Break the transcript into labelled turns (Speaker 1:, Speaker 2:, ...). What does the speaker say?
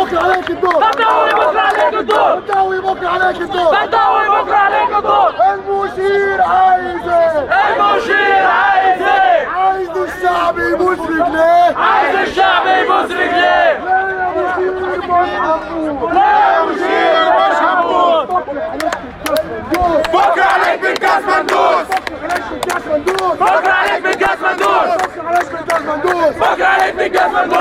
Speaker 1: بكره عليك الدور
Speaker 2: بدوي بكره عليك الدور
Speaker 1: بدوي بكره عليك الدور
Speaker 2: بدوي بكره عليك الدور
Speaker 1: المشير عايز ايه؟
Speaker 2: المشير عايز ايه؟
Speaker 1: عايز الشعب يبوس رجليه
Speaker 2: عايز الشعب يبوس رجليه
Speaker 1: لا يا مشير مش هنموت
Speaker 2: لا يا مشير مش هنموت
Speaker 1: بكره
Speaker 2: عليك بالكاس مندوس
Speaker 1: عليك بالكاس مندوس
Speaker 2: بكره عليك بالكاس مندوس
Speaker 1: بكره عليك بالكاس مندوس
Speaker 2: بكره عليك بالكاس مندوس